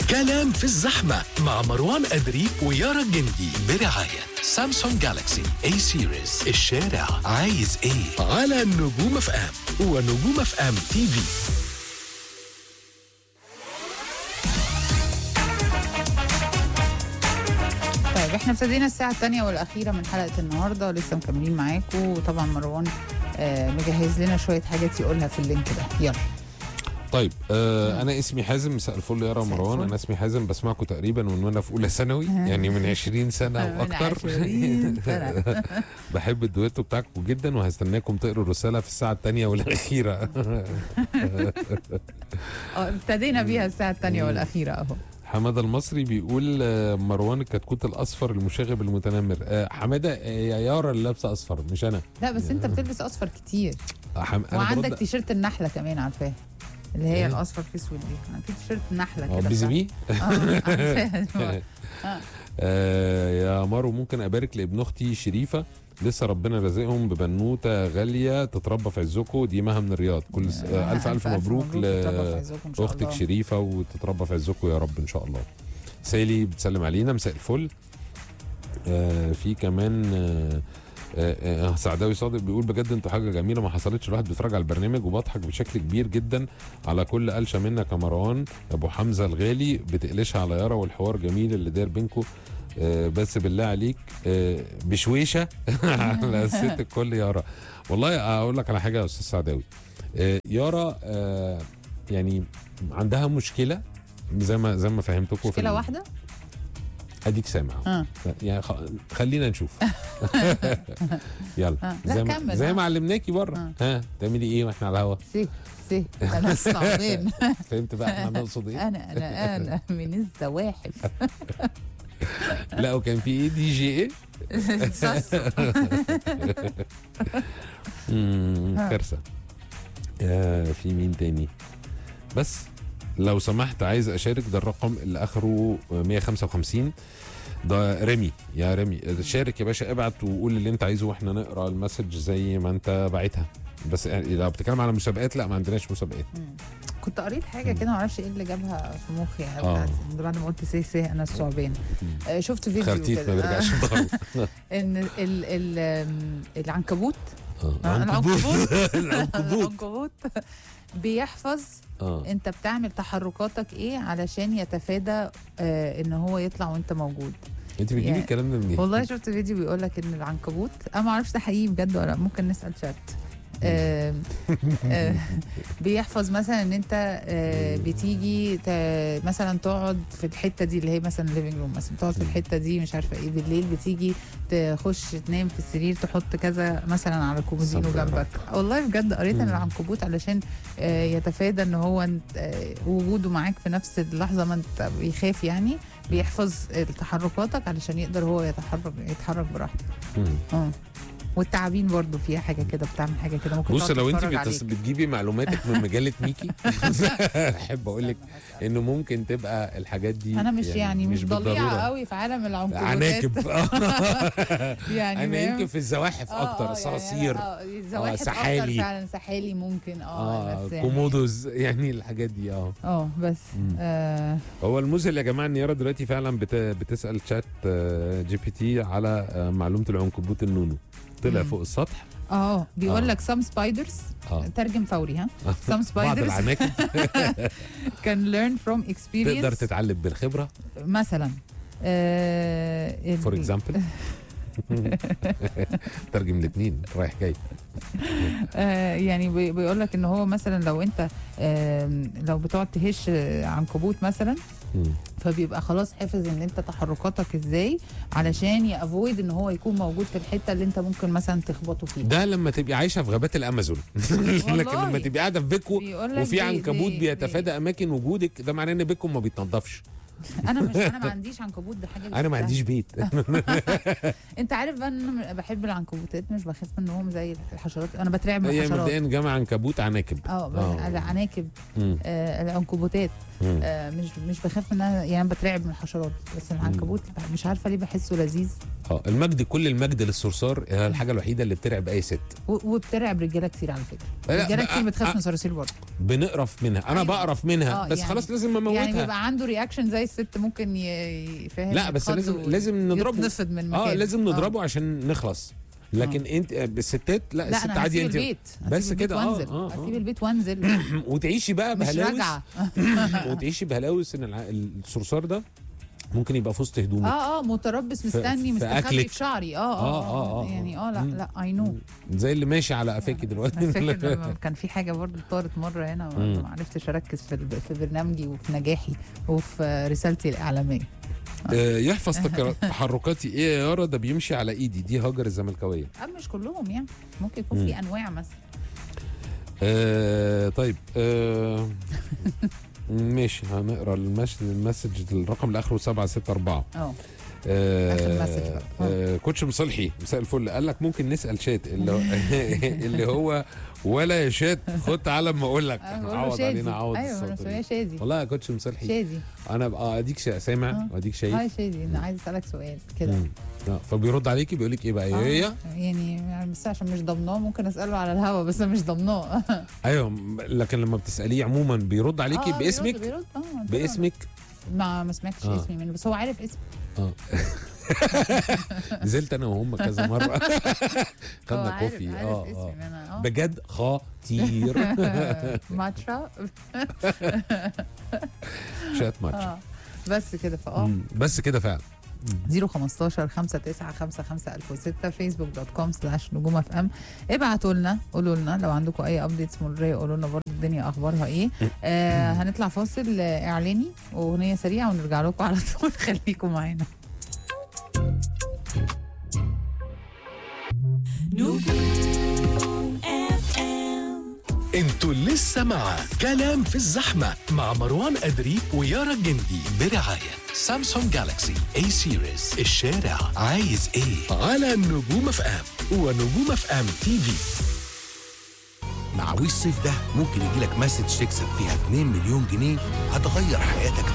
كلام في الزحمة مع مروان أدري ويارا الجندي برعاية سامسونج جالاكسي اي سيريز الشارع عايز ايه على نجوم اف ام ونجوم اف ام تي في طيب احنا ابتدينا الساعة الثانية والأخيرة من حلقة النهاردة ولسه مكملين معاكم وطبعا مروان آه مجهز لنا شوية حاجات يقولها في اللينك ده يلا طيب آه انا اسمي حازم مساء الفل يا مساء مروان الفل. انا اسمي حازم بسمعكم تقريبا من وانا في اولى ثانوي يعني من 20 سنه من واكتر 20 سنة. بحب الدويتو بتاعكم جدا وهستناكم تقروا الرساله في الساعه الثانيه والاخيره اه ابتدينا بيها الساعة الثانية والأخيرة أهو حماده المصري بيقول آه، مروان الكتكوت الاصفر المشاغب المتنمر آه، حماده آه، يا يارا اللي لابسه اصفر مش انا لا بس أنت بتلبس أصفر كتير آه، حم... أنا وعندك برد- تيشيرت النحلة كمان عارفاه اللي هي إيه؟ الأصفر في أسود دي أنا في تيشيرت نحلة اه كده بيزي بتاع- بي اه عارفاها. آه يا مارو ممكن ابارك لابن اختي شريفه لسه ربنا رازقهم ببنوته غاليه تتربى في عزكم دي مها من الرياض كل س... آه الف الف مبروك تتربى في عزكم إن شاء لاختك الله. شريفه وتتربى في عزكم يا رب ان شاء الله سالي بتسلم علينا مساء الفل آه في كمان آه آه آه سعداوي صادق بيقول بجد انتوا حاجه جميله ما حصلتش الواحد بيتفرج على البرنامج وبضحك بشكل كبير جدا على كل قلشه منك يا مروان ابو حمزه الغالي بتقلشها على يارا والحوار جميل اللي داير بينكم آه بس بالله عليك آه بشويشه على ست الكل يارا والله اقول لك على حاجه يا استاذ سعداوي آه يارا آه يعني عندها مشكله زي ما زي ما فهمتكم في مشكلة ال- واحدة اديك سامع اه يعني خ... خلينا نشوف يلا آه. لا، زي ما كمل، زي آه. ما علمناكي بره آه. ها تعملي ايه واحنا على الهوا سي سي أنا الصعبين فهمت بقى احنا نقصد ايه أنا أنا أنا من الزواحف لا وكان في ايه دي جي ايه صص. مم، ها. كارثه آه في مين تاني بس لو سمحت عايز اشارك ده الرقم اللي اخره 155 ده ريمي يا ريمي شارك يا باشا ابعت وقول اللي انت عايزه واحنا نقرا المسج زي ما انت باعتها بس يعني لو بتتكلم على مسابقات لا ما عندناش مسابقات كنت قريت حاجه كده معرفش ايه اللي جابها في مخي يعني آه. بتاعت- بعد ما قلت سي سي انا الثعبان آه، شفت فيديو خرتيت كده ما بيرجعش آه، ظهره ان ال ال آم، العنكبوت آه، آه، العنكبوت العنكبوت العنكبوت العنكبوت بيحفظ اه انت بتعمل تحركاتك ايه علشان يتفادى آه ان هو يطلع وانت موجود انت بتجيبي يعني- الكلام ده منين؟ والله شفت فيديو بيقول لك ان العنكبوت انا ما اعرفش ده حقيقي بجد ولا لأ، ممكن نسال شات آه آه بيحفظ مثلا ان انت آه بتيجي ت- مثلا تقعد في الحته دي اللي هي مثلا ليفنج روم مثلا تقعد في الحته دي مش عارفه ايه بالليل بتيجي تخش تنام في السرير تحط كذا مثلا على كومودينو صبر يا جنبك والله بجد قريت ان مم. العنكبوت علشان آه يتفادى ان هو انت- آه وجوده معاك في نفس اللحظه ما انت بيخاف يعني بيحفظ تحركاتك علشان يقدر هو يتحرك يتحرك براحته مم. اه والتعابين برضو فيها حاجه كده بتعمل حاجه كده ممكن بص تقعد لو انت تتفرج بتس... عليك. بتجيبي معلوماتك من مجله ميكي احب اقول لك انه ممكن تبقى الحاجات دي انا مش يعني, مش ضليعه بالضرورة. قوي في عالم العنكبوتات عناكب يعني انا فاهم؟ يمكن في الزواحف آه، اكتر آه، صراصير يعني أنا- اه زواحف سحالي. اكتر فعلا سحالي ممكن اه اه بس يعني كومودوز يعني الحاجات دي اه اه بس مم. آه هو المذهل يا جماعه ان يارا دلوقتي فعلا بت... بتسال شات آه، جي بي تي على آه، معلومه العنكبوت النونو طلع مم. فوق السطح اه بيقول آه. لك some spiders اه ترجم فوري ها some بعض spiders العناكب can learn from تقدر experience تتعلم بالخبره مثلا آه فور اكزامبل ترجم الاثنين رايح جاي آه يعني بي- بيقول لك ان هو مثلا لو انت آم، لو بتقعد تهش عنكبوت مثلا مم. فبيبقى خلاص حافظ ان انت تحركاتك ازاي علشان يافويد ان هو يكون موجود في الحته اللي انت ممكن مثلا تخبطه فيها ده لما تبقي عايشه في غابات الامازون لكن والله. لما تبقي قاعده في بيتكو بيقول لك وفي دي- عنكبوت دي- بيتفادى اماكن وجودك ده معناه ان بيتكم ما بيتنضفش انا مش انا ما عنديش عنكبوت ده حاجه انا ما بحبها. عنديش بيت انت عارف بقى ان انا بحب العنكبوتات مش بخاف منهم زي الحشرات انا بترعب من هي الحشرات مبدئيا جمع عنكبوت عناكب اه آه. العناكب مم. آه العنكبوتات مم. آه مش مش بخاف منها يعني بترعب من الحشرات بس العنكبوت بح- مش عارفه ليه بحسه لذيذ اه المجد كل المجد للصرصار هي الحاجه الوحيده اللي بترعب اي ست و- وبترعب رجاله كتير على فكره لا، رجاله بقى- كتير بتخاف آه. من صراصير برضه بنقرف منها انا أيوة. بقرف منها آه، بس يعني- خلاص لازم اموتها يعني بيبقى عنده رياكشن زي الست ممكن ي- يفهم لا بس يتخض لازم و- لازم نضربه يتنفض من مكانه اه لازم نضربه عشان نخلص لكن انت الستات لا, لا الست انا عادي هسيب انت البيت بس هسيب البيت كده، آه، وانزل آه، آه. هسيب البيت وانزل وتعيشي بقى مش بهلاوس راجعه وتعيشي بهلاوس ان الع- الصرصار ده ممكن يبقى في وسط هدومك اه اه متربص في- مستني في مستخبي أكلك. في شعري اه اه آه، اه, آه، آه. يعني اه لا مم. لا اي نو زي اللي ماشي على قفاكي انا دلوقتي فاكر لما كان في حاجه برضه طارت مره هنا مم. ما عرفتش اركز في الب- في برنامجي وفي نجاحي وفي رسالتي الاعلاميه آه، يحفظ تك- تحركاتي ايه يا يارا ده بيمشي على ايدي دي هاجر الزملكاويه أه مش كلهم يعني ممكن يكون مم. في انواع مثلا آه طيب آه ماشي هنقرا المش... المسج الرقم اللي اخره 764 اه آه آخر مسج بقى. آه كوتش مصلحي مساء الفل قال لك ممكن نسال شات اللي هو اللي هو ولا يا شات خد تعالى اما اقول لك آه، بقول له عوض شادي. علينا عوض ايوه انا الصوت مسميها دي. شادي والله يا كوتش مصلحي شادي انا بقى اديك شا- سامع آه. واديك شايف هاي شادي انا عايز اسالك سؤال كده مم. آه، فبيرد عليكي بيقول لك ايه بقى آه، هي يعني يعني بس عشان مش ضمناه ممكن اساله على الهوا بس أنا مش ضمناه ايوه م- لكن لما بتساليه عموما بيرد عليكي آه، باسمك بيرد- بيرد اه طبعاً. باسمك ما ما سمعتش آه. اسمي منه بس هو عارف اسمي اه نزلت انا وهم كذا مره هو خدنا عارف كوفي عارف اه اسمي اه ما انا اه بجد خطير ماتشا شات ماتش اه بس كده فاه مم، بس كده فعلا 015 5955 1006 فيسبوك دوت كوم سلاش نجوم اف ام ابعتوا لنا قولوا لنا لو عندكم اي ابديتس مروريه قولوا لنا برضه الدنيا اخبارها ايه آه هنطلع فاصل آه، اعلاني واغنيه سريعه ونرجع لكم على طول خليكم معانا انتوا لسه مع كلام في الزحمة مع مروان أدري ويارا الجندي برعاية سامسونج جالاكسي اي سيريز الشارع عايز ايه على نجوم اف ام ونجوم اف ام تي في مع وي الصيف ده ممكن يجيلك مسج تكسب فيها 2 مليون جنيه هتغير حياتك